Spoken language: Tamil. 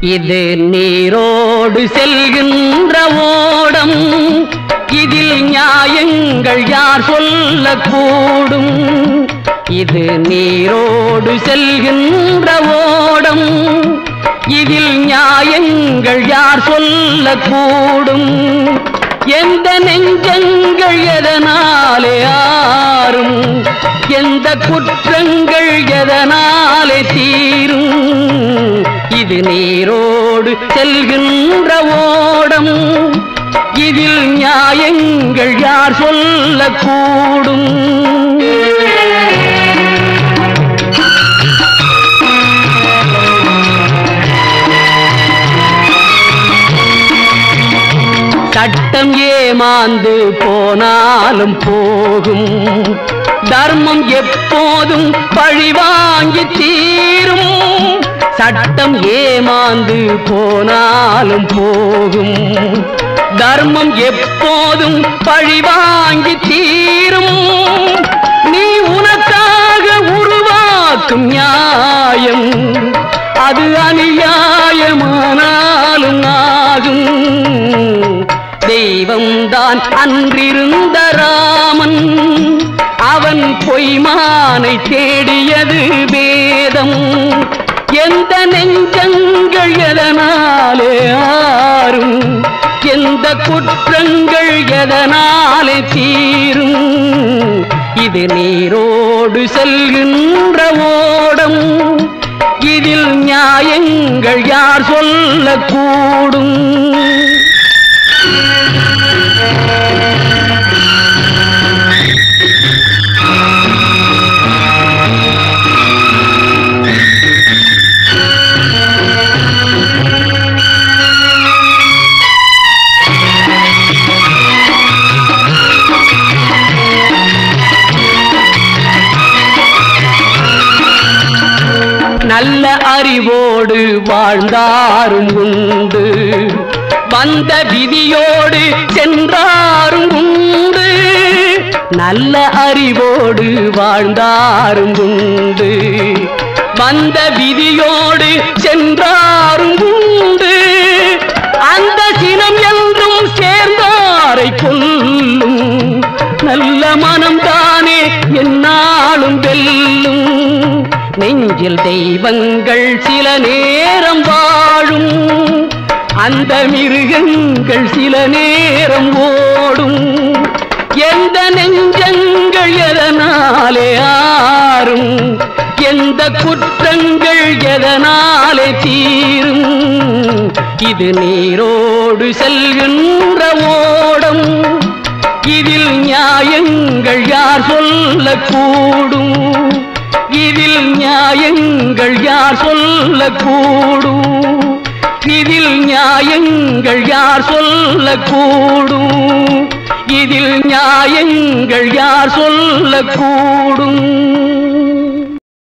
இது நீரோடு செல்கின்ற ஓடம் இதில் நியாயங்கள் யார் சொல்லக்கூடும் இது நீரோடு செல்கின்ற ஓடம் இதில் நியாயங்கள் யார் சொல்லக்கூடும் எந்த நெஞ்சங்கள் எதனாலே ஆறும் எந்த குற்றங்கள் எதனாலே தீரும் இது நீரோடு செல்கின்ற ஓடம் இதில் நியாயங்கள் யார் சொல்லக்கூடும் சட்டம் ஏமாந்து போனாலும் போகும் தர்மம் எப்போதும் பழிவாங்கி தீரும் சட்டம் ஏமாந்து போனாலும் போகும் தர்மம் எப்போதும் பழிவாங்கி தீரும் நீ உனக்காக உருவாக்கும் நியாயம் அது அநியாயமானாலும் ஆகும் தெய்வம்தான் அன்றிருந்த ராமன் அவன் பொய்மானை தேடியது வேதம் எந்த நெஞ்சங்கள் எதனாலே ஆறும் எந்த குற்றங்கள் எதனாலே தீரும் இது நீரோடு செல்கின்ற ஓடம் இதில் நியாயங்கள் யார் சொல்லக்கூடும் நல்ல அறிவோடு வாழ்ந்தாரும் உண்டு வந்த விதியோடு சென்றாரும் உண்டு நல்ல அறிவோடு வாழ்ந்தாரும் உண்டு வந்த விதியோடு சென்றாரும் உண்டு அந்த சினம் என்றும் சேர்ந்தாரை கொல்லும் நல்ல மனம் தானே என்னாலும் வெல்லும் நெஞ்சில் தெய்வங்கள் சில நேரம் வாழும் அந்த மிருகங்கள் சில நேரம் ஓடும் எந்த நெஞ்சங்கள் எதனாலே ஆறும் எந்த குற்றங்கள் எதனாலே தீரும் இது நீரோடு செல்கின்ற ஓடம் இதில் நியாயங்கள் யார் சொல்லக்கூடும் இதில் நியாயங்கள் யார் சொல்லக்கூடும் இதில் நியாயங்கள் யார் சொல்லக்கூடும் இதில் நியாயங்கள் யார் சொல்லக்கூடும்